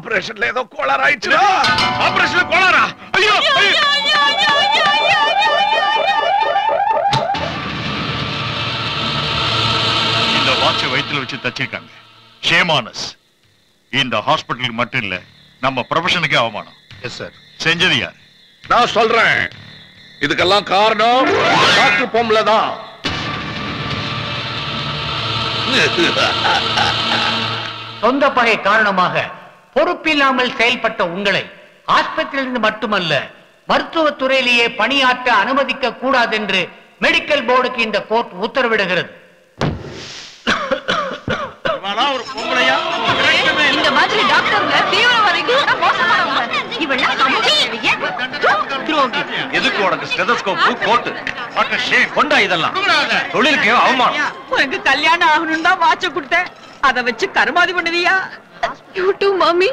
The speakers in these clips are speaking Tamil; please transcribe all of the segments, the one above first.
ஆபரேஷன்ல ஏதோ கோளாறு ஆயிடுச்சுடா ஆபரேஷன் கோளாரா ஐயோ ஐயோ இந்த வாட்சை வயித்துல வச்சு தச்சிருக்காங்க ஷேமானஸ் இந்த ஹாஸ்பிட்டலுக்கு மட்டும் இல்ல நம்ம ப்ரொஃபஷனுக்கே அவமானம் எஸ் சார் செஞ்சது யார் நான் சொல்றேன் இதுக்கெல்லாம் காரணம் டாக்டர் பொம்பளை தான் சொந்த பகை காரணமாக பொறுப்பில்லாமல் செயல்பட்ட உங்களை ஆஸ்பத்திரியிலிருந்து மட்டுமல்ல மருத்துவத் துறையிலேயே பணியாற்ற அனுமதிக்க கூடாதென்று மெடிக்கல் போர்டுக்கு இந்த கோர்ட் உத்தரவிடுகிறது ஒரு பொம்பளையா இந்த மாதிரி டாக்டருங்க தீவிரவாதிகள் கூட மோசமானவங்க இவெல்லாம் சமூக துரோகி எதுக்கு உனக்கு ஸ்டெதஸ்கோப் கோட்டு வாட் ஷேம் கொண்டா இதெல்லாம் தொழிலுக்கு அவமானம் உனக்கு கல்யாணம் ஆகணும்னு தான் வாட்ச கொடுத்தேன் அத வச்சு கருமாதி பண்ணுவியா யூ டூ மம்மி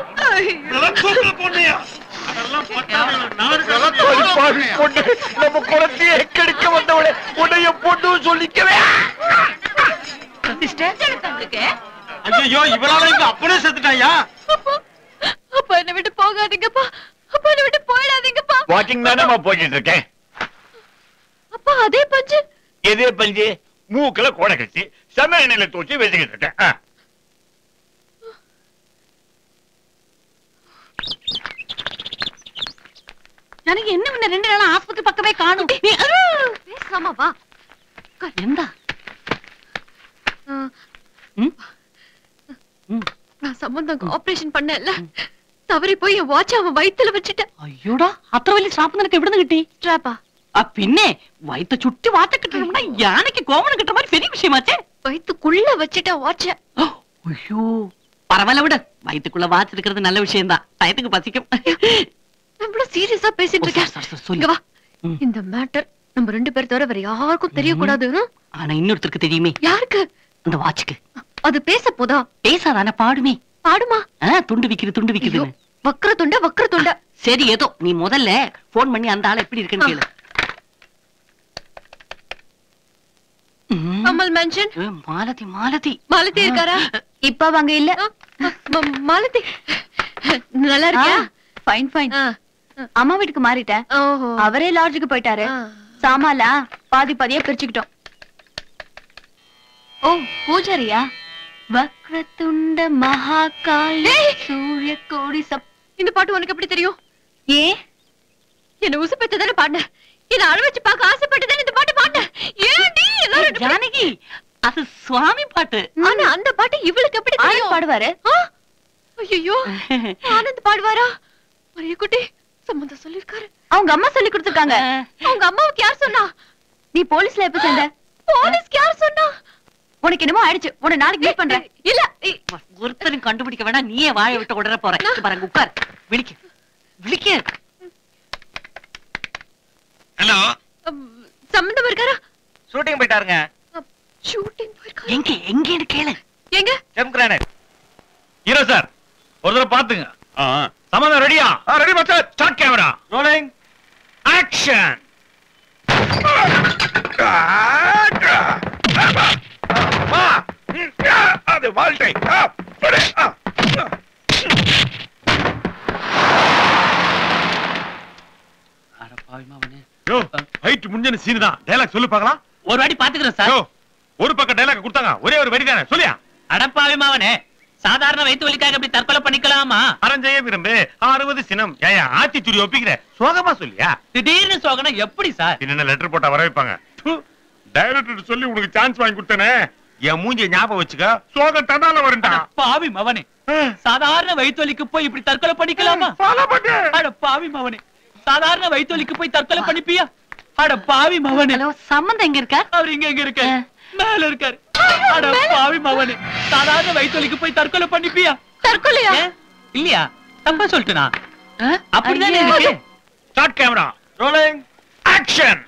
பாவி பொண்ணு நம்ம குழந்தைய கெடுக்க வந்தவளே உடைய பொண்ணு சொல்லிக்கவே ஐயோ இவளால இங்க அப்படியே செத்துட்டாயா அப்பா என்ன விட்டு போகாதீங்கப்பா அப்பா என்ன விட்டு போயிடாதீங்கப்பா வாக்கிங் தானே போயிட்டு இருக்கேன் அப்பா அதே பஞ்சு எதே பஞ்சு மூக்குல கோடை கட்டி செம்ம எண்ணெயில தூச்சி வச்சுக்கிட்டு இருக்கேன் ஆ. எனக்கு என்ன உன்ன ரெண்டு நாளா ஆஸ்பத்திரி பக்கமே காணும் பேசாம வா எந்தா நான் சம்பந்தம் ஆபரேஷன் பண்ணல தவறி போய் என் வாட்ச் அவன் வயித்துல வச்சுட்டேன் അയ്യോടാ അത്ര വലിയ സ്ട്രാപ്പ് നിനക്ക് എവിടെ കിട്ടി ஸ்ட்ராப்பா ആ പിന്നെ വയറ്റ ചുറ്റി വാച്ച കിട്ടണമെന്നാ യാനയ്ക്ക് കോമൺ കിട്ടുന്ന மாதிரி பெரிய விஷயமாச்சே வயித்துக்குள்ள வச்சுட்டேன் வாட்ச ஐயோ பரவாயில்ல விடு வயித்துக்குள்ள வாட்ச் இருக்கிறது நல்ல விஷயம் தான் டயத்துக்கு பசிக்கும் நம்மள சீரியஸா பேசிட்டு ஓ, இருக்கேன் sorry, sorry, சொல்லு. இங்க வா ம். இந்த மேட்டர் நம்ம ரெண்டு பேர் தவிர வேற யாருக்கும் தெரியக்கூடாது ம்? ஆனா இன்னொருத்தருக்கு தெரியுமே யாருக்கு அந்த வாட்சுக்கு அது பேச போதா பேசாதானே பாடுமே பாடுமா ஆ, துண்டு விக்குது துண்டு ஐயோ, விக்குதுன்னு வக்ர துண்ட வக்ர துண்ட சரி ஏதோ நீ முதல்ல போன் பண்ணி அந்த ஆளை எப்படி இருக்குன்னு கேளு ம். கமல் மென்ஷன் ஏ, மாலதி மாலதி மாலதி இருக்காரா இப்ப அங்க இல்ல மாலதி நல்லா இருக்கியா ஃபைன் ஃபைன் ஆ, அம்மா வீட்டுக்கு மாறிட்டேன் ஓஹோ அவரே லாட்ஜுக்கு போயிட்டாரு ஆ. சாமாலா பாதி பாதியா பிரிச்சுக்கிட்டோம் ஓ பூஜாரியா வக்ரதுண்ட மகாகால சூரிய கோடி சப் இந்த பாட்டு உனக்கு எப்படி தெரியும் ஏ என்ன உசு பெத்து தானே பாடின என்ன அழ வச்சு பார்க்க ஆசைப்பட்டு தானே இந்த பாட்டு பாடின ஏன்டி எல்லாரும் இப்படி- ஜானகி அது சுவாமி பாட்டு ஆனா அந்த பாட்டு இவளுக்கு எப்படி ஆனந்த் தெரியும் பாடுவாரு ஐயோ ஆனந்த் பாடுவாரா மரிய குட்டி சம்பந்தம் சொல்லிருக்காரு அவங்க அம்மா சொல்லி கொடுத்துருக்காங்க அவங்க அம்மாவுக்கு யார் சொன்னா நீ போலீஸ்ல எப்ப சேர்ந்த போலீஸ்க்கு யார் சொன்னா உனக்கு என்னமோ ஆயிடுச்சு உன்னை நாளைக்கு மீட் பண்றேன் இல்ல இ- ஒருத்தரும் கண்டுபிடிக்க வேணாம் நீயே வாழ விட்டு உடற போற இங்க பாருங்க உட்கார் விழிக்க விழிக்க ஹலோ அம், சம்பந்தம் இருக்காரா ஷூட்டிங் போயிட்டாருங்க ஷூட்டிங் போயிருக்காரா எங்க எங்கன்னு கேளு எங்க ஜெம் கிரானைட் ஹீரோ சார் ஒரு தடவை பாத்துங்க சம்மந்தம் ரெடியா ரெடி மச்சான் ஸ்டார்ட் கேமரா ரோலிங் ஆக்ஷன் அது வாழ்க்கை ஆ, படு, ஆ, ஆ. யோ ஹைட் முடிஞ்சன சீன் தான் டயலாக் சொல்லு பார்க்கலாம் ஒரு வாட்டி பாத்துக்கிறேன் யோ ஒரு பக்கம் டயலாக் கொடுத்தாங்க ஒரே ஒரு வரி தானே சொல்லியா அடப்பாவி மாவனே சாதாரண வயிற்று வலிக்காக இப்படி தற்கொலை பண்ணிக்கலாமா அரஞ்செய்ய விரும்பு அறுபது சினம் ஏயா ஆத்தி சுரி ஒப்பிக்கிற சோகமா சொல்லியா திடீர்னு சோகனா எப்படி சார் என்ன லெட்டர் போட்டா வர வைப்பாங்க டைரக்டர் சொல்லி உனக்கு சான்ஸ் வாங்கி கொடுத்தனே என் மூஞ்சிய ஞாபகம் வச்சுக்க சோகம் தன்னால வரும்டா பாவி மவனே சாதாரண வயிற்று வலிக்கு போய் இப்படி தற்கொலை பண்ணிக்கலாமா ஃபாலோ பண்ணு அட பாவி மவனே சாதாரண வயிற்று வலிக்கு போய் தற்கொலை பண்ணிப்பியா அட பாவி மவனே ஹலோ சம்பந்தம் எங்க இருக்கார் அவர் இங்க எங்க இருக்காரு மேல இருக்காரு அட பாவி மவனே சாதாரண வயிற்று வலிக்கு போய் தற்கொலை பண்ணிப்பியா தற்கொலையா ஏன்? இல்லையா தப்பா சொல்லிட்டேனா அப்படிதானே ஐயோ. இருக்கு ஸ்டார்ட் கேமரா ரோலிங் ஆக்ஷன்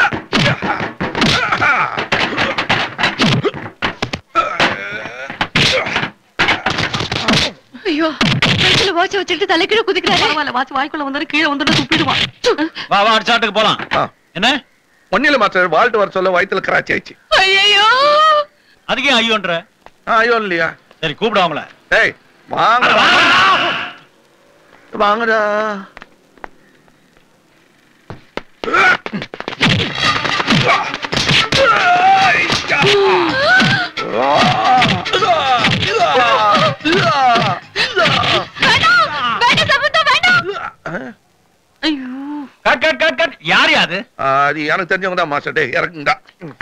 ஐயோ வயித்துல வாட்ச வச்சுட்டு தலைக்கீழ குதிக்கிறாரு பரவாயில்ல வாசி வாய்க்குள்ள வந்தாரு கீழே வந்துட்டு துப்பிடுவான் வா வா ஷாட்டுக்கு போலாம் ஆ. என்ன ஒன்னில மாஸ்டர் வாழ்ட்டு வர சொல்ல வயித்துல கிராச்சி ஆயிடுச்சு ஐயோ அதுக்கே ஐயோன்ற ஆ, ஐயோ இல்லையா சரி கூப்பிடுவாங்கள ஏய் வாங்க வாங்கடா வேண்டாம் வேண்டாம் சம்பந்தா வேண்டாம் ஐயோ கட் கட் கட் கட் யார் யாது அது எனக்கு தெரிஞ்சவங்க தான் மாஸ்டர் டே இறக்குங்கடா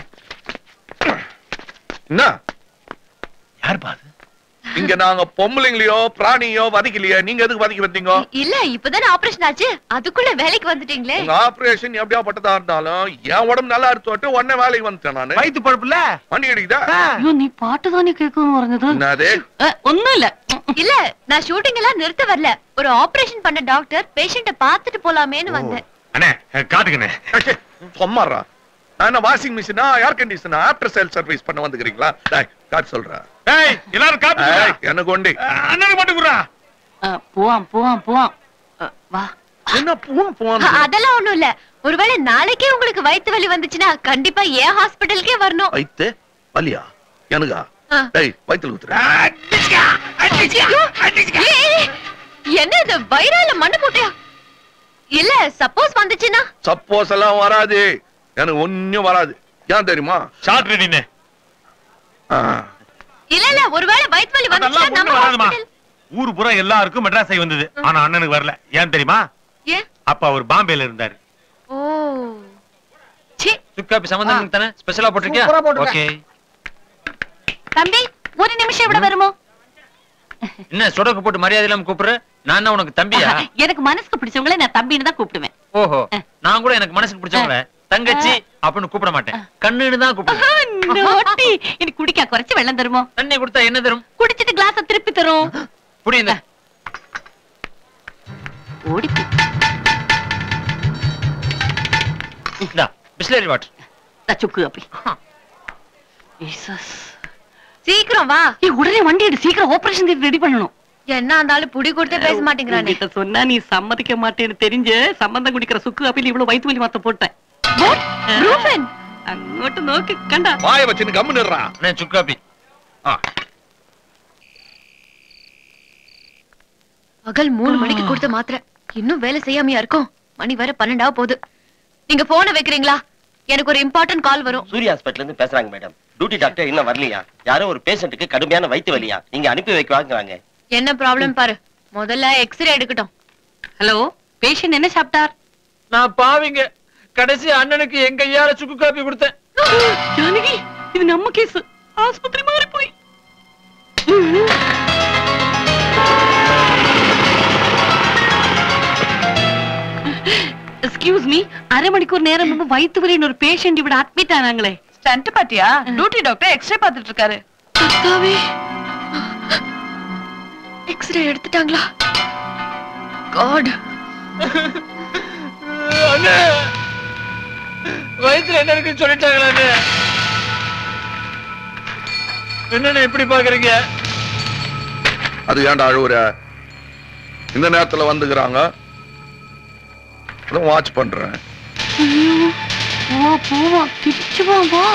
என்ன யார் பாது இங்க நாங்க பொம்பளைங்களையோ பிராணியோ வதைக்கலையே நீங்க எதுக்கு வதைக்க வந்தீங்க இல்ல இப்பதானே ஆபரேஷன் ஆச்சு அதுக்குள்ள வேலைக்கு வந்துட்டீங்களே உங்க ஆபரேஷன் எப்படியா பட்டதா இருந்தாலும் என் உடம்பு நல்லா எடுத்து உடனே வேலைக்கு வந்துட்டேன் நானு வயித்து பழுப்புல வண்டி அடிக்குதா ஐயோ நீ பாட்டு தானே கேட்கணும் പറഞ്ഞത് என்னது அஹ், ஒண்ணும் இல்ல இல்ல நான் ஷூட்டிங் எல்லாம் நிறுத்த வரல ஒரு ஆபரேஷன் பண்ண டாக்டர் பேஷண்ட பாத்துட்டு போலாமேன்னு வந்தேன் அண்ணே காட்டுங்கண்ணே ஏய், சும்மாறா நான் என்ன வாஷிங் மிஷினா ஏர் கண்டிஷனா ஆஃப்டர் சேல் சர்வீஸ் பண்ண வந்துக்கிறீங்களா டேய் காட்டு சொல்றேன் ஏய் எல்லாரும் காப்பி ஏய், எனக்கு ஒண்டி அண்ணனுக்கு மட்டும் குடுறா அஹ், போவான் போவான் போவான் அஹ், வா என்ன பூவா அ- பூவா அதெல்லாம் ஒண்ணும் இல்ல ஒருவேளை நாளைக்கே உங்களுக்கு வயித்து வலி வந்துச்சுன்னா கண்டிப்பா ஏன் ஹாஸ்பிடலுக்கே வரணும் வைத்து வலியா எனக்கா ஆ. டேய் வயித்துல ஊத்துறேன் ஏய், ஏய், என்ன இது வயிறால மண்ணு போட்டியா இல்ல சப்போஸ் வந்துச்சுன்னா சப்போஸ் எல்லாம் வராது எனக்கு ஒண்ணும் வராது ஏன் தெரியுமா ஷார்ட் ரெடினே ஆ. இல்ல இல்ல ஒருவேளை வயித்து வலி வந்துச்சுன்னா அதெல்லாம் நம்ம ஒண்ணு வராதுமா ஹாஸ்பிடல் ஊரு பூரா எல்லாருக்கும் மெட்ராஸ் ஆகி வந்தது ஆனா அண்ணனுக்கு வரல ஏன் தெரியுமா ஏன் அப்ப அவர் பாம்பேல இருந்தாரு ஓ சி சுக்காப்பி சம்பந்தம் தானே ஸ்பெஷலா போட்டிருக்கியா சூப்பரா போட்டிருக்கேன். ஓகே தம்பி ஒரு நிமிஷம் ഇവിടെ வருமோ என்ன சொடக்கு போட்டு மரியாதை இல்லாம கூப்பிடுற நான் என்ன உனக்கு தம்பியா எனக்கு மனசுக்கு பிடிச்சவங்கள நான் தம்பின்னு தான் கூப்பிடுவேன் ஓஹோ நான் கூட எனக்கு மனசுக்கு பிடிச்சவங்கள தங்கச்சி அப்படின்னு கூப்பிட மாட்டேன் கண்ணுன்னு தான் கூப்பிடுவேன் நோட்டி எனக்கு குடிக்க குறைச்சு வெள்ளம் தருமோ தண்ணி கொடுத்தா என்ன தரும் குடிச்சிட்டு கிளாஸ திருப்பி தரும் புரியுது ஓடி போ. இந்தா பிஸ்லரி வாட்டர் நான் சுக்கு அப்படி ஜீசஸ். சீக்கிரம் வா ஏய், உடனே வண்டி எடு சீக்கிரம் ஆபரேஷன் ரெடி பண்ணணும் என்ன இருந்தாலும் புடி கொடுத்து பேச மாட்டேங்கிறானே உன்கிட்ட சொன்னா நீ சம்மதிக்க மாட்டேன்னு தெரிஞ்சு சம்பந்தம் குடிக்கிற சுக்கு அப்பில் இவ்வளவு வயிற்று வலி மாத்த போட்டேன் ரூபன் അങ്ങോട്ട് നോക്ക് കണ്ട வாய வச்சுன்னு கம்முன்னுடுறா அண்ணே சுக்காப்பி ஆ பகல் மூணு மணிக்கு கொடுத்த மாத்திரை இன்னும் வேலை செய்யாமையா இருக்கும் மணி வேற பன்னெண்டா போகுது நீங்க போன வைக்கிறீங்களா எனக்கு ஒரு இம்பார்ட்டன்ட் கால் வரும் சூர்யா ஹாஸ்பிட்டல் இருந்து பேசுறாங்க மேடம் டியூட்டி டாக்டர் இன்னும் வரலையா யாரோ ஒரு பேஷண்ட்டுக்கு கடுமையான வயித்து வலியா நீங்க அனுப்பி வைக்கவாங்கிறாங்க என்ன ப்ராப்ளம் பாரு முதல்ல எக்ஸ்ரே எடுக்கட்டும் ஹலோ பேஷண்ட் என்ன சாப்பிட்டார் நான் பாவிங்க கடைசி அண்ணனுக்கு எங்க கையால சுக்கு காப்பி கொடுத்தேன் ஜானகி இது நம்ம கேஸ் ஆஸ்பத்திரி மாறி போய் எக்ஸ்கியூஸ் மீ அரை மணிக்கூர் நேரம் முன்பு வயிற்று வலின்னு ஒரு பேஷண்ட் இவட அட்மிட் ஆனாங்களே ஸ்டண்ட் பாத்தியா டியூட்டி டாக்டர் எக்ஸ்ரே பார்த்துட்டு இருக்காரு கர்த்தாவே எக்ஸ்ரே எடுத்துட்டாங்களா காட் அண்ணே வயித்துல என்ன இருக்குன்னு சொல்லிட்டாங்களா அண்ணே என்னண்ணே இப்படி பாக்குறீங்க அது ஏன்டா அழுவுற இந்த நேரத்துல வந்துக்கிறாங்க வாட்ச் பண்றேன் வா போவா திச்சு வா வா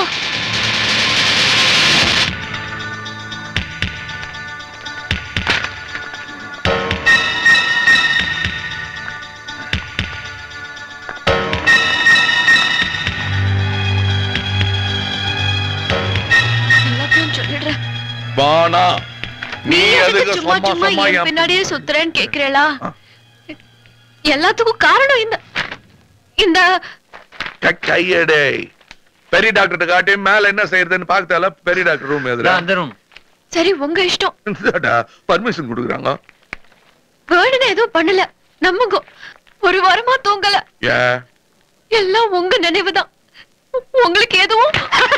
எல்லாத்தையும் சொல்லிடுறேன் வானா நீ எதுக்கு சும்மா சும்மா சும்மா சும்மா என் என் பின்னாடியே சுத்துறேன்னு கேக்குறேளா ஆ. எல்லாத்துக்கும் காரணம் இந்த இந்த க- கையடே பெரிய டாக்டர் காட்டி மேல என்ன செய்யறதுன்னு பார்க்கல பெரிய டாக்டர் ரூம் எதுல அந்த ரூம் சரி உங்க இஷ்டம் பர்மிஷன் கொடுக்குறாங்க வேணும்னு எதுவும் பண்ணல நம்புங்க ஒரு வாரமா தூங்கல ஏ எல்லாம் உங்க நினைவுதான் உங்களுக்கு எதுவும்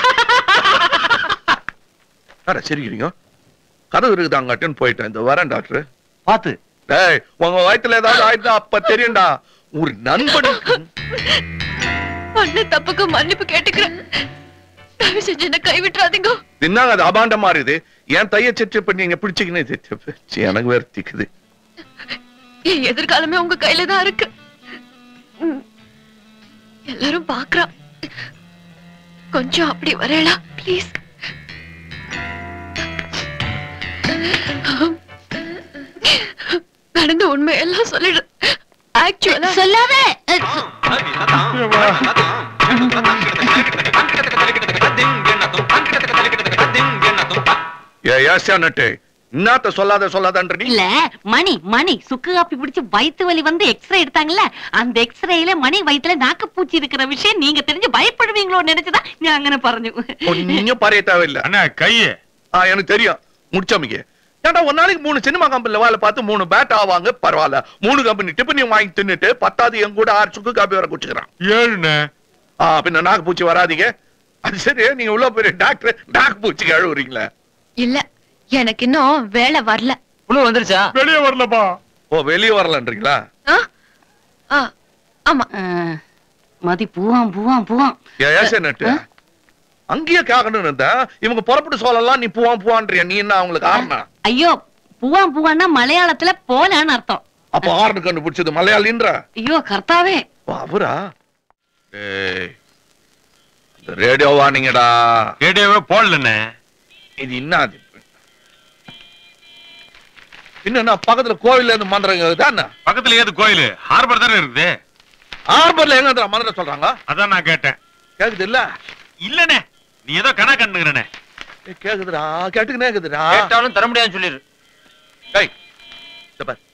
அட சரிக்கிறீங்க கதவு இருக்குது அங்கட்டுன்னு போயிட்டேன் இந்த வரேன் டாக்டர் பாத்து டேய் உங்க வயித்துல ஏதாவது ஆயிடுதா அப்ப தெரியும்டா ஒரு நண்பனுக்கு பண்ண தப்புக்கு மன்னிப்பு கேட்டுக்கிறேன் தயவு செஞ்சு என்ன கைவிட்டுறாதீங்க தின்னாங்க அது அபாண்டமா இருக்குது ஏன் தைய செச்சு பண்ணி நீங்க பிடிச்சிக்கினே எனக்கு வேற திக்குது என் எதிர்காலமே உங்க கையில தான் இருக்கு ம். எல்லாரும் பாக்குறா கொஞ்சம் அப்படி வரேளா ப்ளீஸ் நடந்த உண்மை எல்லாம் சொல்லிடு ஆக்சுவலா சொல்லாத ஏ ஏசியா நட்டு என்னத்த சொல்லாத சொல்லாதன்ற நீ இல்ல மணி மணி சுக்கு காப்பி பிடிச்சு வயித்து வலி வந்து எக்ஸ்ரே எடுத்தாங்கல்ல அந்த எக்ஸ்ரேல மணி வயித்துல நாக்கு பூச்சி இருக்கிற விஷயம் நீங்க தெரிஞ்சு பயப்படுவீங்களோ நினைச்சுதான் நான் അങ്ങനെ പറഞ്ഞു ஒன்னும் பறைய தேவையில்ல அண்ணா கைய ஆ எனக்கு தெரியும் முடிச்சமிக்க ஏன்டா ஒரு நாளைக்கு மூணு சினிமா கம்பெனில வேலை பார்த்து மூணு பேட் ஆவாங்க பரவாயில்ல மூணு கம்பெனி டிஃபனி வாங்கி தின்னுட்டு பத்தாவது என் கூட ஆறு சுக்கு காப்பி வர குடிச்சுக்கிறான் ஏழுண்ணே ஆ பின்ன நாக்கு பூச்சி வராதீங்க அது சரி நீங்க உள்ள போய் டாக்டர் நாக்கு பூச்சி கழுவுறீங்களா இல்ல எனக்கு இன்னும் வேலை வரல புழு வந்துருச்சா வெளியே வரலப்பா ஓ வெளியே வரலன்றீங்களா ஆ? ஆ, ஆமா மதி பூவாம் பூவாம் பூவாம் ஏ ஏசே நட்டு அங்கேயே கேட்கணும்னு இருந்தா இவங்க புறப்பட்டு சொல்லலாம் நீ பூவான் பூவான்றியா நீ என்ன அவங்களுக்கு ஆரணம் ஐயோ பூவாம் பூவான்னா மலையாளத்துல போலான்னு அர்த்தம் அப்ப ஆர்னு கண்டுபிடிச்சது மலையாளின்ற ஐயோ கர்த்தாவே ஓ, அவரா ஏய் இந்த ரேடியோ வாணிங்கடா ரேடியோவே போடலண்ணே இது என்னது என்னன்னா பக்கத்துல கோவில்ல இருந்து மந்திரங்க தானே பக்கத்துல ஏது கோயில் ஹார்பர் தானே இருக்குது ஆர்பர்ல எங்க இருந்தா மந்திரம் சொல்றாங்க அதான் நான் கேட்டேன் கேக்குது இல்ல இல்லண்ணே நீ ஏதோ கணா கண்டுக்கிறனே ஏய், கேக்குதுடா கேட்டுக்கினே கேக்குதுடா கேட்டாலும் தர முடியாதுன்னு சொல்லிரு ஏய் இந்த பாரு.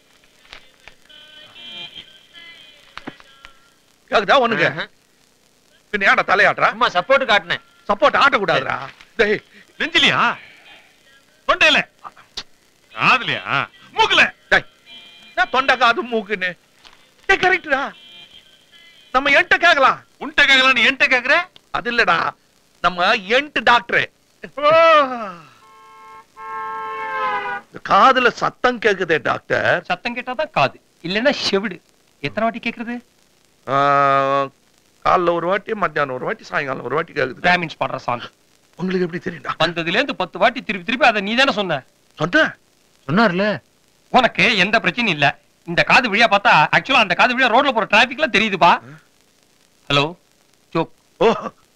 கேக்குதா ஒண்ணுங்க பின்ன ஏன்டா தலையாட்டுறா அம்மா சப்போர்ட் காட்டினேன் சப்போர்ட் ஆட்டக்கூடாதுடா டேய் நெஞ்சிலியா தொண்டையில காதுலயா மூக்குல டேய் நான் தொண்டை காது மூக்குன்னு டேய் கரெக்டா நம்ம என்கிட்ட கேக்கலாம் உன்ட்ட கேட்கலாம் நீ என்கிட்ட கேக்குற அது இல்லடா நம்ம என்ட் டாக்டர் காதுல சத்தம் கேக்குதே டாக்டர் சத்தம் கேட்டாதான் காது இல்லன்னா செவிடு எத்தனை வாட்டி கேக்குறது ஆஹ், காலைல ஒரு வாட்டி மத்தியானம் ஒரு வாட்டி சாயங்காலம் ஒரு வாட்டி கேக்குது பிராமின்ஸ் பாடுற சாங் உங்களுக்கு எப்படி தெரியும்டா வந்ததுல இருந்து பத்து வாட்டி திருப்பி திருப்பி அதை நீ தானே சொன்ன சொன்ன சொன்னார்ல உனக்கு எந்த பிரச்சனையும் இல்ல இந்த காது வழியா பார்த்தா ஆக்சுவலா அந்த காது வழியா ரோட்ல போற டிராபிக்ல தெரியுதுப்பா ஹலோ ஜோக் ஓ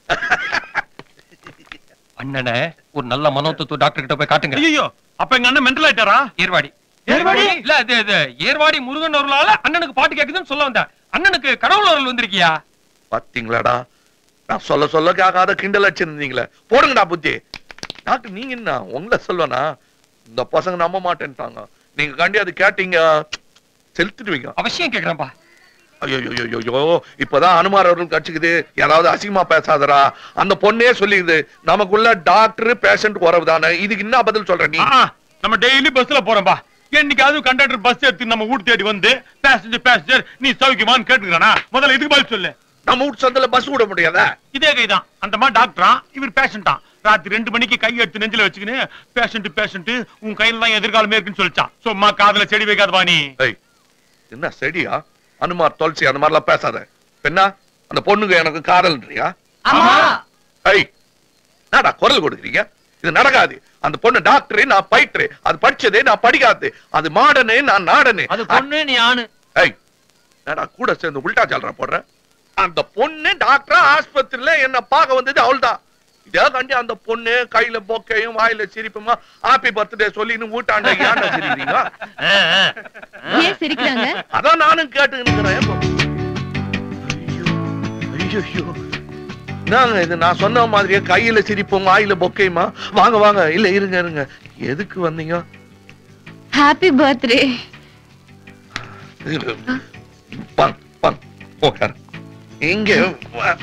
அண்ணனை ஒரு நல்ல மனோதத்துவ டாக்டர் கிட்ட போய் காட்டுங்க ஐயோ அப்ப எங்க அண்ணன் மென்டல் ஆயிட்டாரா ஏர்வாடி ஏர்வாடி? இல்ல இது இது ஏர்வாடி முருகன் அருளால அண்ணனுக்கு பாட்டு கேக்குதுன்னு சொல்ல வந்தேன் அண்ணனுக்கு கடவுள் அருள் வந்திருக்கியா பாத்தீங்களாடா நான் சொல்ல சொல்ல கேட்காத கிண்டல் வச்சிருந்தீங்களே போடுங்கடா புத்தி டாக்டர் நீங்க என்ன உங்களை சொல்லுவேனா இந்த பசங்க நம்ப மாட்டேன்ட்டாங்க நீங்க கண்டி அது கேட்டீங்க செலுத்திடுவீங்க அவசியம் கேக்குறேன்ப்பா ஐயோ ஐயோ இப்பதான் அனுமார் அவர்கள் கட்சிக்குது யாராவது அசிங்கமா பேசாதடா அந்த பொண்ணே சொல்லிக்குது நமக்குள்ள டாக்டர் பேஷண்ட் உறவு தானே இதுக்கு என்ன பதில் சொல்ற நீ ஆ, நம்ம டெய்லி பஸ்ல போறோம்பா என்னைக்காவது கண்டக்டர் பஸ் எடுத்து நம்ம வீட்டு தேடி வந்து பேசஞ்சர் பேசஞ்சர் நீ சௌக்கியமான்னு கேட்டுக்கிறானா முதல்ல இதுக்கு பதில் சொல்லு நம்ம வீட்டு சந்தில பஸ் விட முடியாதா இதே கைதான் அந்த மாதிரி டாக்டரா இவர் பேஷண்டா ராத்திரி ரெண்டு மணிக்கு கை எடுத்து நெஞ்சில வச்சுக்கின்னு பேஷண்ட் பேஷண்ட் உன் கையில தான் எதிர்காலமே இருக்குன்னு சொல்லிச்சான் சும்மா காதுல செடி வைக்காதவா நீ ஏய் என்ன செடியா அனுமார் துளசி அந்த மாதிரிலாம் பேசாத பெண்ணா அந்த பொண்ணுங்க எனக்கு காதல்ன்றியா ஆமா ஐய் நாடா குரல் கொடுக்குறீங்க இது நடக்காது அந்த பொண்ணு டாக்டரு நான் பயிற்று அது படிச்சது நான் படிக்காது அது மாடனு நான் நாடனு அது பொண்ணு நீ ஆணு ஐய் நாடா கூட சேர்ந்து உல்டா சொல்ற போடுற அந்த பொண்ணு டாக்டர் ஆஸ்பத்திரியில என்ன பார்க்க வந்தது அவள்தான் இதே கண்டி அந்த பொண்ணு கையில பொக்கையும் வாயில சிரிப்புமா ஹாப்பி பர்த்டே சொல்லின்னு வீட்டாண்ட ஏன்டா சிரிக்கிறீங்க ஏன் சிரிக்கிறாங்க அதான் நானும் கேட்டுக்கிறேன் ஐயோ ஐயோ நாங்க இது நான் சொன்ன மாதிரியே கையில சிரிப்போம் வாயில பொக்கையுமா வாங்க வாங்க இல்ல இருங்க இருங்க எதுக்கு வந்தீங்க ஹாப்பி பர்த்டே இது, வாங்க வாங்க உட்காரு இங்க வா.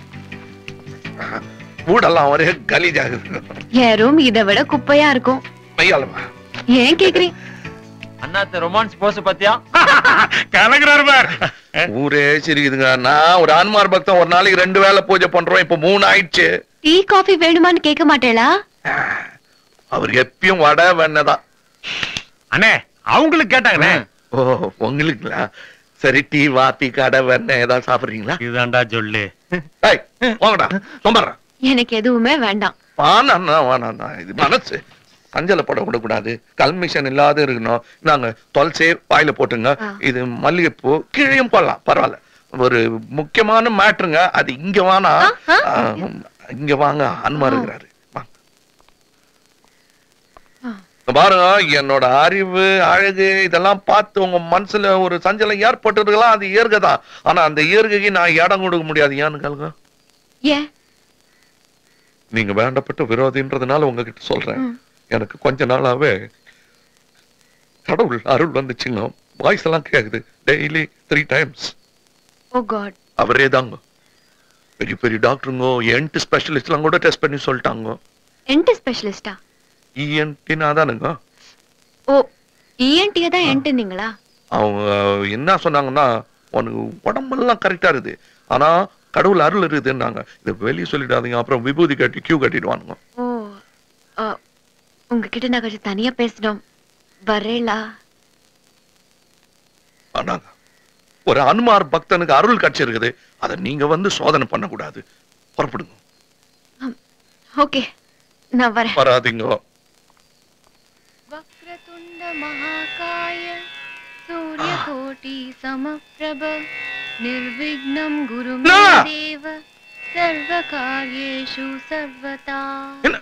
வீடெல்லாம் ஒரே கலீஜாகுது என் ரூம் இதை விட குப்பையா இருக்கும் மெய்யாலமா ஏன் கேக்குறீங்க அண்ணாத்த ரொமான்ஸ் போஸ் பாத்தியா கலக்குறாரு பார் ஊரே சிரிக்குதுங்க நான் ஒரு ஆன்மார் பக்தன் ஒரு நாளைக்கு ரெண்டு வேளை பூஜை பண்றோம் இப்ப மூணு ஆயிடுச்சு டீ காஃபி வேணுமான்னு கேட்க மாட்டேளா அவருக்கு எப்பயும் வடை வெண்ணதான் அண்ணே அவங்களுக்கு கேட்டாங்கண்ணே ஓ உங்களுக்குங்களா சரி டீ வாப்பி கடை வெண்ணெய் ஏதாவது சாப்பிடுறீங்களா இதுதான்டா சொல்லு ஏய் வாங்கடா சொம்பறேன் எனக்கு எதுவுமே வேண்டாம் வானா வானா இது மனசு சஞ்சல படம் விடக்கூடாது கல்மிஷன் இல்லாத இருக்கணும் நாங்க துளசி வாயில போட்டுங்க ஆ. இது மல்லிகைப்பூ கீழையும் போடலாம் பரவாயில்ல ஒரு முக்கியமான மேட்ருங்க அது இங்க வானா ஆ, ஆ. ஆ, இங்க வாங்க அனுமா இருக்கிறாரு வாங்க. இங்க பாருங்க என்னோட அறிவு அழகு இதெல்லாம் பார்த்து உங்க மனசுல ஒரு சஞ்சலம் ஏற்பட்டுருக்கலாம் அது இயற்கை தான் ஆனா அந்த இயற்கைக்கு நான் இடம் கொடுக்க முடியாது ஏன்னு கேளுங்க ஏன் நீங்க வேண்டப்பட்ட விரோதின்றதுனால உங்ககிட்ட சொல்றேன் எனக்கு கொஞ்ச நாளாவே கடவுள் அருள் வந்துச்சுங்க வாய்ஸ் எல்லாம் கேக்குது daily three times oh God அவரே தாங்க பெரிய பெரிய டாக்டருங்க என்ட் ஸ்பெஷலிஸ்ட்லாம் கூட டெஸ்ட் பண்ணி சொல்லிட்டாங்க என்ட் ஸ்பெஷலிஸ்டா இஎன்டினா தானுங்க ஓ இஎன்டியா தான் என்ட்டுனீங்களா அவங்க என்ன சொன்னாங்கன்னா உனக்கு உடம்பெல்லாம் கரெக்டா இருக்குது ஆனா கடவுள் அருள் இருக்குதுன்னாங்க இதை வெளியே சொல்லிடாதீங்க அப்புறம் விபூதி கட்டி கியூ கட்டிடுவானுங்க ஓ அ, உங்ககிட்ட நான் கொஞ்சம் தனியா பேசணும் வரேலா ஆனாங்க ஒரு அனுமார் பக்தனுக்கு அருள் கிடைச்சிருக்குது அதை நீங்க வந்து சோதனை பண்ணக்கூடாது புறப்படுங்க ஓகே நான் வரேன் வராதீங்க वक्रतुण्ड महाकाय सूर्यकोटि समप्रभ निर्विघ्नं गुरु मे ना! देव सर्वकार्येषु सर्वदा என்ன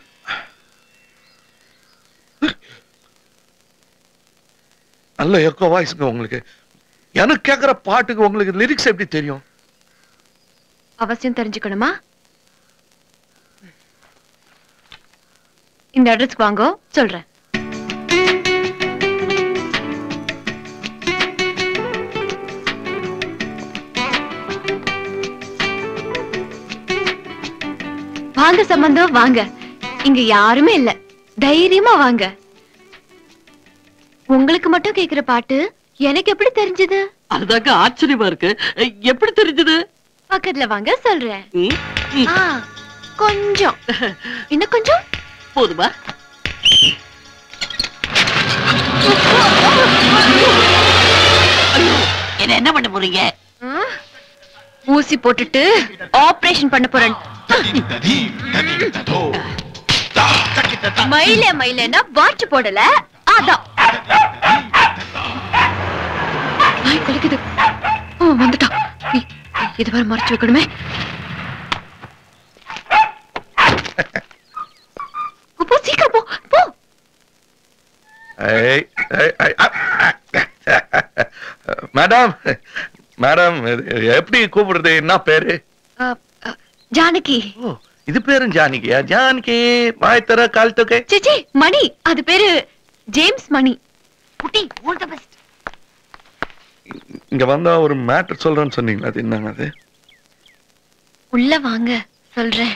நல்ல எக்கோ வாய்ஸுங்க உங்களுக்கு எனக்கு கேக்குற பாட்டுக்கு உங்களுக்கு லிரிக்ஸ் எப்படி தெரியும் அவசியம் தெரிஞ்சுக்கணுமா இந்த அட்ரஸ்க்கு வாங்கோ சொல்றேன் வாங்க சம்பந்தம் வாங்க இங்க யாருமே இல்ல தைரியமா வாங்க உங்களுக்கு மட்டும் கேக்குற பாட்டு எனக்கு எப்படி தெரிஞ்சது அதுதாங்க ஆச்சரியமா இருக்கு எப்படி தெரிஞ்சது பக்கத்துல வாங்க சொல்றேன் ம், ம், ஆ, கொஞ்சம் இன்னும் கொஞ்சம் போதுமா ஐயோ, என்ன என்ன பண்ண போறீங்க ஆ? ஊசி போட்டுட்டு ஆபரேஷன் பண்ண போறேன் மயில மயிலன்னா வாட்ச் போடல அதான் நாய் குலைக்குது ஓ வந்துட்டான் இ- இது வரை மறைச்சு வைக்கணுமே போ, போ சீக்கிரம் போ போ ஏய், ஏய், ஏய், அ, அ, மேடம் மேடம் இது எப்படி கூப்பிடுறது என்ன பேரு அ, அ, ஜானகி ஓ இது பேரும் ஜானகியா ஜானகி மாய்த்தர கால் தொகை சிச்சி மணி அது பேரு ஜேம்ஸ் மணி குட்டி ஆல் தி பெஸ்ட் இங்க வந்தா ஒரு மேட்டர் சொல்றேன்னு சொன்னீங்களா அது என்னங்க அது உள்ள வாங்க சொல்றேன்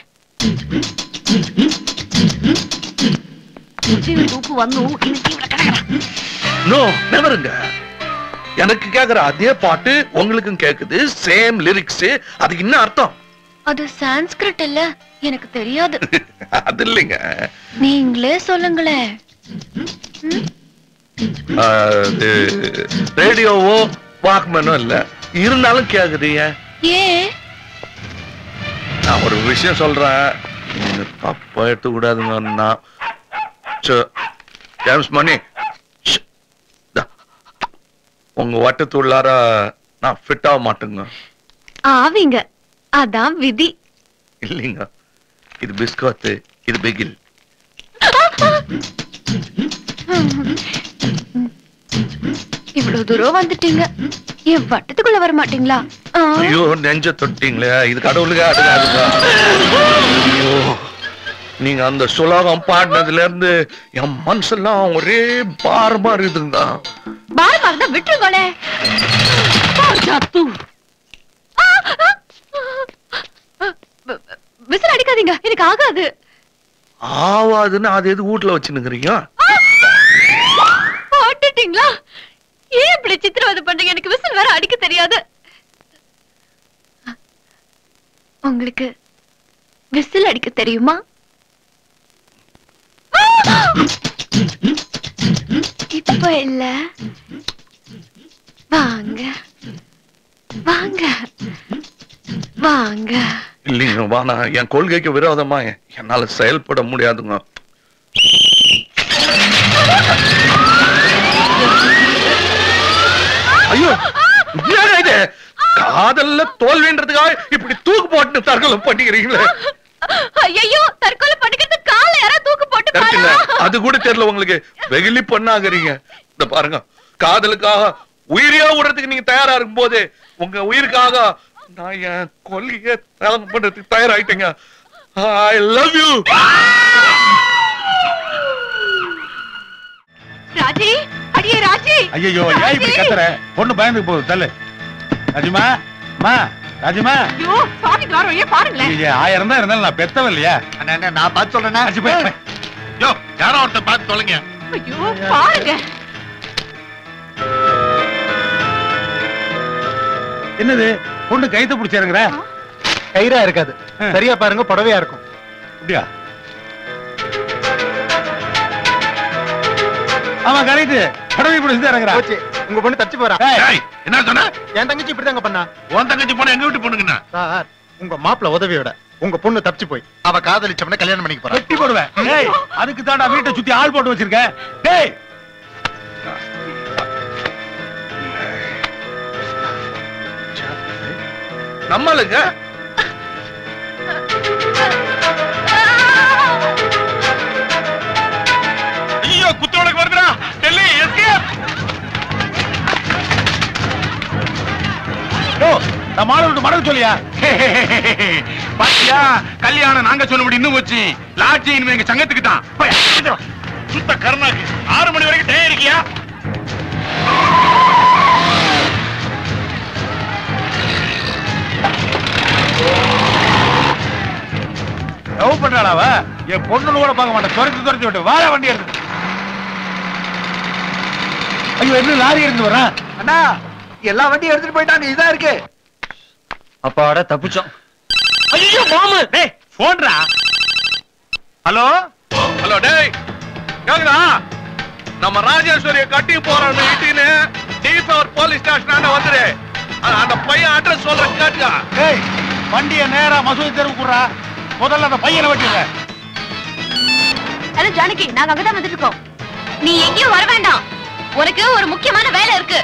தூப்பு வந்து இன்னைக்கு இவரை கிடக்குறா நோ நெவருங்க எனக்கு கேக்குற அதே பாட்டு உங்களுக்கும் கேக்குது சேம் லிரிக்ஸ் அதுக்கு என்ன அர்த்தம் அது சான்ஸ்கிரிட் இல்ல எனக்கு தெரியாது அது இல்லைங்க நீங்களே சொல்லுங்களேன் அது ரேடியோவோ வாக்மேனோ இல்ல இருந்தாலும் கேக்குது ஏன் ஏன் நான் ஒரு விஷயம் சொல்றேன் நீங்க தப்பா எடுத்துக்க கூடாதுங்கன்னா ஜேம்ஸ் மணி ச்ச. தா. உங்க வட்டத்துள்ளார நான் ஃபிட் ஆக மாட்டேங்க ஆவீங்க அதான் விதி இல்லைங்க இது பிஸ்கோத்து இது பிகில் இவ்வளவு தூரம் வந்துட்டீங்க என் வட்டத்துக்குள்ள வர மாட்டீங்களா ஆ, ஐயோ நெஞ்ச தொட்டிங்களே இது கடவுளுக்கு அடுக்காதுங்க ஐயோ நீங்க அந்த சுலோகம் பாடினதுல இருந்து என் மனசெல்லாம் ஒரே பாரமா இருக்குதுங்க பாரமா இருந்தா விட்டுருங்களே சத்து விசில் அடிக்காதீங்க எனக்கு ஆகாது ஆவாதுன்னு அது எது வீட்டுல வச்சுனுக்குறீங்க போட்டுட்டீங்களா ஏன் இப்படி சித்திரவதை பண்றீங்க எனக்கு விசில் வேற அடிக்க தெரியாது உங்களுக்கு விசில் அடிக்க தெரியுமா இப்ப இல்ல வாங்க வாங்க வாங்க இல்லைங்க வானா என் கொள்கைக்கு விரோதமா என்னால செயல்பட முடியாதுங்க ஐயோ என்னங்க இது காதல்ல தோல்வின்றதுக்காக இப்படி தூக்கு போட்டு தற்கொலை பண்ணிக்கிறீங்களே ஐயோ தற்கொலை பண்ணிக்கிறது கால யாரா தூக்கு போட்டு கரெக்டுங்க பாரா அது கூட தெரியல உங்களுக்கு வெகுளி பொண்ணாகிறீங்க இந்த பாருங்க காதலுக்காக உயிரையே விடுறதுக்கு நீங்க தயாரா இருக்கும் போது உங்க உயிருக்காக நான் என் கொல்லிய தியாகம் பண்றதுக்கு தயாராயிட்டேங்க ஐ லவ் யூ ராஜி அடியே ராஜி ஐயோ ஏன் இப்படி கத்துற பொண்ணு பயந்து போகுது தள்ளு ராஜுமா மா ராஜுமா ஐயோ சாமி காரம் ஏன் பாருங்களேன் ஐயே, ஆயிரம் தான் இருந்தாலும் நான் பெத்தவன் இல்லையா நான் பார்த்து சொல்றேன்னா ராஜு, போய், போய். யோ யாரோ ஒருத்தர் பார்த்து தொலைங்க ஐயோ பாருங்க என்னது பொண்ணு கைத்த பிடிச்சிருங்கிற கயிறா இருக்காது சரியா பாருங்க புடவையா இருக்கும் அப்படியா ஆமா கரெக்ட் கடவை பிடிச்சி இறங்குறா போச்சு உங்க பொண்ணு தச்சு போறா என்ன சொன்ன என் தங்கச்சி இப்படிதாங்க பண்ணா உன் தங்கச்சி போன எங்க வீட்டு பொண்ணுங்கண்ணா சார் உங்க மாப்பிள உதவியோட உங்க பொண்ணு தப்பிச்சு போய் அவ காதலிச்சவன கல்யாணம் பண்ணிக்க போறா வெட்டி போடுவேன் டேய் அதுக்கு தான்டா வீட்டை சுத்தி ஆள் போட்டு வச்சிருக்கேன் டேய் நம்மளுங்க ஐயோ குத்தோடக்கு வருதுடா டெல்லி எஸ்கேப் ஓ நான் மாலை விட்டு மடக்கு சொல்லியா பாத்தியா கல்யாணம் நாங்க சொன்னபடி இன்னும் வச்சு லாட்ஜி இனிமே எங்க சங்கத்துக்கு தான் போய், சீக்கிரம் வா. சுத்த கருணாக்கு ஆறு மணி வரைக்கும் டே இருக்கியா லவ் பண்றாளா அவ என் பொண்ணுன்னு கூட பார்க்க மாட்டேன் துரத்தி துரத்தி விட்டு வாழ வண்டி எடுத்து ஐயோ என்ன லாரி இருந்து வரேன் அண்ணா எல்லா வண்டியும் எடுத்துட்டு போயிட்டாங்க இதான் இருக்கு அப்பாட தப்பிச்சோம் ஐயோ மாமு டேய் போன்டா ஹலோ ஹலோ டேய் கேக்குதா நம்ம ராஜேஸ்வரிய கட்டி போறோம்னு இட்டின்னு டீஃபவர் போலீஸ் ஸ்டேஷன் வந்துரு அ- அந்த பையன் அட்ரஸ் சொல்ற கேட்டுக்கா ஏய் வண்டியை நேரா மசூதி தெருவு குடுறா முதல்ல அந்த பையனை வெட்டிடுற ஹலோ ஜானகி நாங்க அங்கதான் வந்துட்டு இருக்கோம் நீ எங்கேயும் வர வேண்டாம் உனக்கு ஒரு முக்கியமான வேலை இருக்கு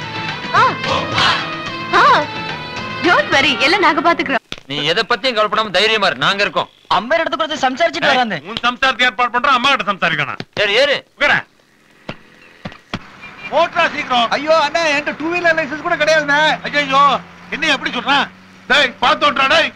டோன்ட் வரி எல்லாம் நாங்க பாத்துக்கிறோம் நீ எதை பத்தியும் கவலைப்படாம தைரியமா இரு நாங்க இருக்கோம் அம்மா இடத்துக்கு வந்து சம்சாரிச்சுட்டு வராங்க உன் சம்சாரத்தை ஏற்பாடு பண்றோம் அம்மா கிட்ட சம்சாரிக்கணும் ஏறு ஏறு உட்கார ஓட்டுறா சீக்கிரம் ஐயோ அண்ணா என்கிட்ட டூ வீலர் லைசன்ஸ் கூட கிடையாதுண்ணே ஐயோ என்ன எப்படி சொல்றான் டேய் பார்த்து விட்றா டேய்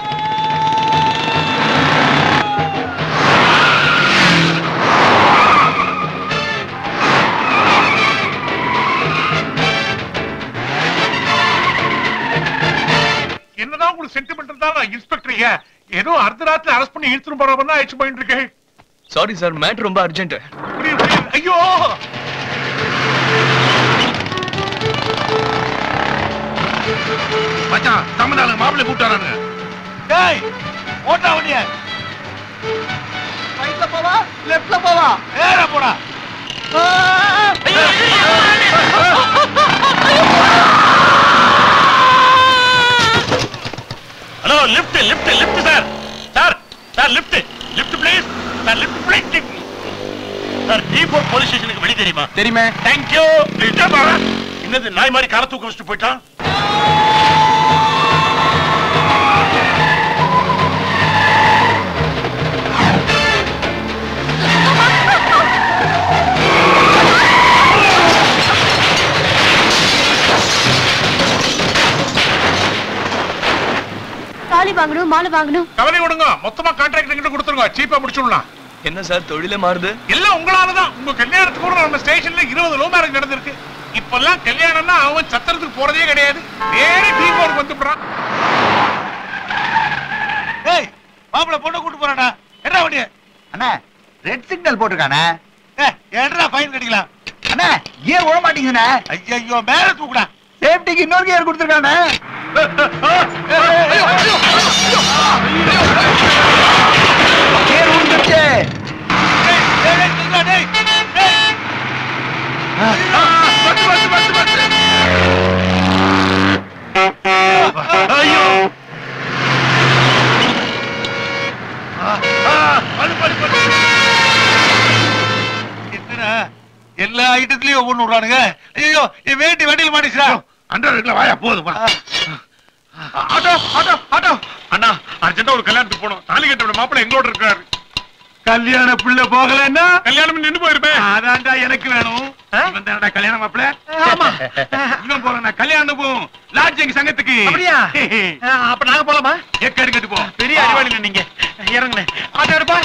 என்னதான் உங்களுக்கு சென்டிமெண்ட் இருந்தாலும் இன்ஸ்பெக்டர் ஏதோ அர்த்தராத்திரி அரெஸ்ட் பண்ணி இழுத்துட்டு போற மாதிரி ஆயிடுச்சு போயிட்டு இருக்கேன் சாரி சார் மேட்ரு ரொம்ப அர்ஜென்ட் புரியுது, புரியுது. ஐயோ மச்சான் தமிழ்நாடு மாப்பிள்ளை கூப்பிட்டு வராங்க டேய் ஓட்டா வண்டிய ரைட்ல போவா லெஃப்ட்ல போவா நேரா போடா hello lift lift lift sir sir sir lift lift please sir lift please sir D four police ஸ்டேஷனுக்கு வெளிய தெரியுமா தெரியுமே தேங்க்யூ என்னது நாய் மாதிரி கார தூக்க வச்சுட்டு போயிட்டான் தாலி வாங்கணும் மாலை வாங்கணும் கவலை விடுங்க மொத்தமா கான்ட்ராக்ட் கிட்ட கொடுத்துருங்க சீப்பா முடிச்சுடலாம் என்ன சார் தொழிலே மாறுது எல்லாம் உங்களாலதான் உங்க கல்யாணத்துக்கு கூட நம்ம ஸ்டேஷன்ல இருபது லோ மேரேஜ் நடந்திருக்கு இப்பெல்லாம் கல்யாணம்னா அவன் சத்திரத்துக்கு போறதே கிடையாது நேரே டீ போருக்கு வந்துடுறான் டேய் மாப்பிள பொண்ணு கூட்டு போறாடா என்ன வண்டிய அண்ணா ரெட் சிக்னல் போட்டிருக்கானே ஏய் என்னடா ஃபைன் கட்டிக்கலாம் அண்ணா ஏன் விட மாட்டீங்கண்ணே ஐயோ மேல தூக்குடா சேஃப்டிக்கு இன்னொரு கியர் கொடுத்துருக்கானே கியர் விழுந்துருச்சு டேய் டேய் டேய் நில்லுடா, டேய் டேய் பத்து பத்து பத்து பத்து ஐயோ என்னடா எல்லா ஐட்டத்துலயும் ஒவ்வொன்னு விடுறானுங்க ஐயோ என் வேட்டி வண்டியில் மாட்டிச்சுடா அண்டர் இருக்குல்ல வாயா போதும் வா ஆட்டோ ஆட்டோ ஆட்டோ அண்ணா அர்ஜென்ட்டா ஒரு கல்யாணத்துக்கு போகணும் தாலி கட்ட மாப்பிள்ளை எங்களோட இருக்காரு கல்யாண பிள்ளை போகலன்னா கல்யாணம் நின்னு போயிருப்பேன் அதான்டா எனக்கு வேணும் இவன் தானடா கல்யாண மாப்பிள்ள ஆமா இவன் போறா கல்யாணம் போகும் லாட்ஜிங் சங்கத்துக்கு அப்படியா? அப்ப நாங்க போலாமா ஏற்காடு கட்டு போ பெரிய அறிவாளிங்க நீங்க இறங்குனேன் ஆட்டோ எடுப்பா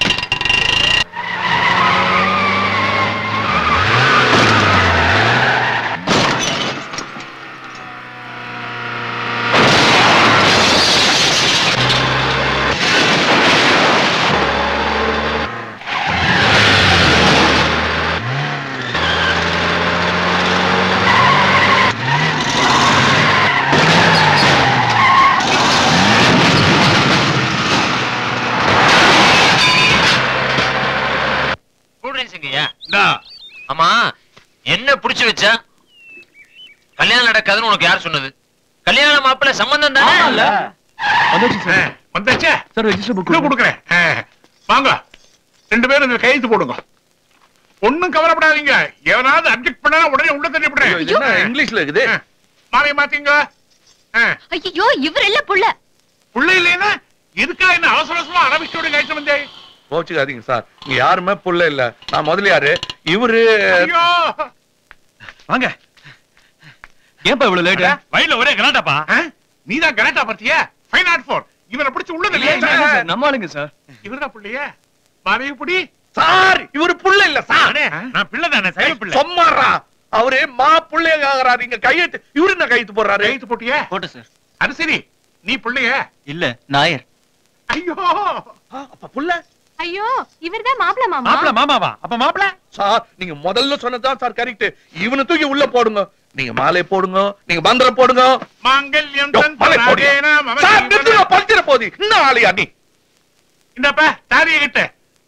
கூல்ட்ரிங்க்ஸுங்கய்யா இந்தா ஆமா என்ன புடிச்சு வச்சா கல்யாணம் நடக்காதுன்னு உனக்கு யார் சொன்னது கல்யாண மாப்பிள்ள சம்பந்தம் தானே ஆ, வந்தாச்சா சார் ரெஜிஸ்டர் புக் கொடுக்குறேன் ஆ, வாங்க ரெண்டு பேரும் இந்த கையெழுத்து போடுங்க ஒண்ணும் கவலைப்படாதீங்க எவனாவது அப்ஜெக்ட் பண்ணா உடனே உள்ள தள்ளி ஐயோ, இது என்ன விடுறேன் இங்கிலீஷ்ல இருக்குது மாலைய மாத்தீங்க ஆ, ஐயோ இவர் இல்ல புள்ள புள்ள இல்லைன்னா எதுக்கா என்ன அவசர அவசரமா அரபிச்சோட கைட்டு வந்தே கோச்சுக்காதீங்க சார் இங்க யாருமே புள்ள இல்ல நான் முதலியாரு இவரு ஐயோ வாங்க ஏன்பா இவ்வளவு லேட் வயல ஒரே கலாட்டாப்பா நீதான் கலாட்டா பார்த்தியா ஃபைவ் நாட் ஃபோர் இவனை பிடிச்சு உள்ள தள்ளி நம்ம ஆளுங்க சார் இவர்தான் புள்ளையா மாலைய புடி சார் இவரு புள்ள இல்ல சார் அடே, நான் பிள்ளை தானே சைவ பிள்ளை சொம்மாறா அவரு மா புள்ளைய ஆகிறாரு இங்க கையெழுத்து இவரு என்ன கையெழுத்து போடுறாரு கைத்து போட்டியா போட்டு சார் அது சரி நீ புள்ளைய இல்ல நாயர் ஐயோ ஆ, அப்ப புள்ள ஐயோ இவர்தான் மாப்பிள மாமா மாப்பிள மாமாவா அப்ப மாப்பிள சார் நீங்க முதல்ல சொன்னதுதான் சார் கரெக்ட் இவனை தூக்கி உள்ள போடுங்க நீங்க மாலை போடுங்க நீங்க மந்திரம் போடுங்க மாங்கல்யம் யோ, மாலை போடுங்க. தந்தனாதேன மம சார் ஜீவன- நிறுத்துங்க பஞ்சிர போதி இன்னும் ஆளையா நீ இந்தப்பா தாலிய கிட்ட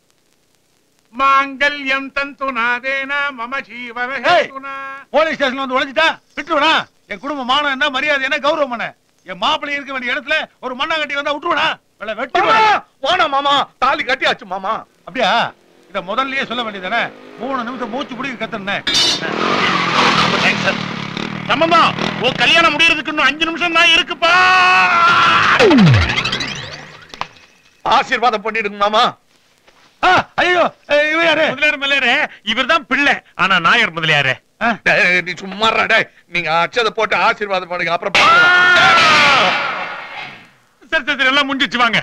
மாங்கல்யம் தந்துநாதேன மம ஜீவன ஹேதுனா போலீஸ் ஸ்டேஷன்ல வந்து உழைச்சிட்டா விட்டுருவனா என் குடும்ப மானம் என்ன மரியாதை என்ன கௌரவம் என்ன என் மாப்பிள்ளை இருக்க வேண்டிய இடத்துல ஒரு மண்ணாங்கட்டி வந்தா விட்டுருவனா வெள்ள வெட்டி மாமா வாணா மாமா தாலி கட்டியாச்சு மாமா அப்படியா இத முதல்லயே சொல்ல வேண்டியதானே மூணு நிமிஷம் மூச்சு பிடிக்க கத்துனேன் சம்பந்தம் உன் கல்யாணம் முடியறதுக்கு இன்னும் அஞ்சு நிமிஷம் தான் இருக்குப்பா ஆசீர்வாதம் பண்ணிடுங்க மாமா ஐயோ இவ யாரு முதலியார் முதலியாரு இவர்தான் பிள்ளை ஆனா நாயர் முதலியாரு டேய், நீ சும்மா இருடா, டேய் நீங்க அச்சதை போட்டு ஆசீர்வாதம் பண்ணுங்க அப்புறம் பார்க்கலாம். சரி சரி சரி, எல்லாம் முடிஞ்சிச்சு வாங்க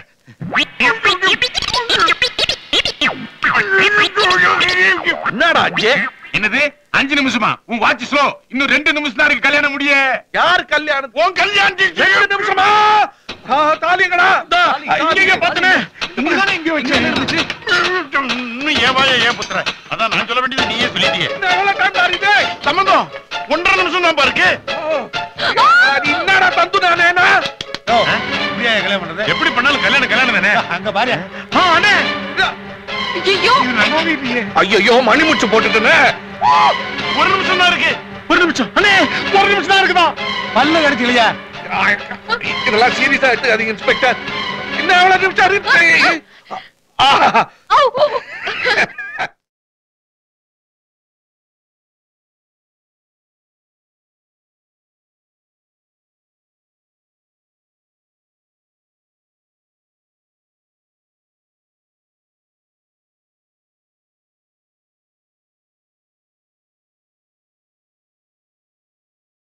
என்னடா அஜே என்னது அஞ்சு நிமிஷமா உன் வாட்ச் ஸ்லோ இன்னும் ரெண்டு நிமிஷம் தான் இருக்கு கல்யாணம் முடிய யார் கல்யாணம் உன் கல்யாணம் ரெண்டு நிமிஷமா ஆ, தாலிங்கடா இந்தா, இங்க பார்த்தனே இங்கதானே இங்க வச்சு இன்னும் ஏவாயா ஏன் புத்துற அதான் நான் சொல்ல வேண்டியது நீயே சொல்லிட்டியே இன்னும் எவ்வளவு time ஆகுது? சம்பந்தம் ஒன்றரை நிமிஷம் தான் இருக்கு ஓ, அது என்னடா தந்து நானேனா இப்படியா கல்யாணம் பண்றது எப்படி பண்ணாலும் கல்யாணம் கல்யாணம் தானே அங்க பாரு ஆ, அண்ணே ஐயோ இது நல்லாவே இல்லையே. ஐயோ மணிமுச்சு போட்டுட்டேனே ஒரு நிமிஷம் தான் இருக்கு ஒரு நிமிஷம் அண்ணே ஒரு நிமிஷம் தான் இருக்குதா பல்ல கடிச்சு இல்லையா இதெல்லாம் சீரியஸா எடுத்துக்காதீங்க இன்ஸ்பெக்டர் இன்னும் எவ்வளவு நிமிஷம் இருக்கு ஆ, ஔ!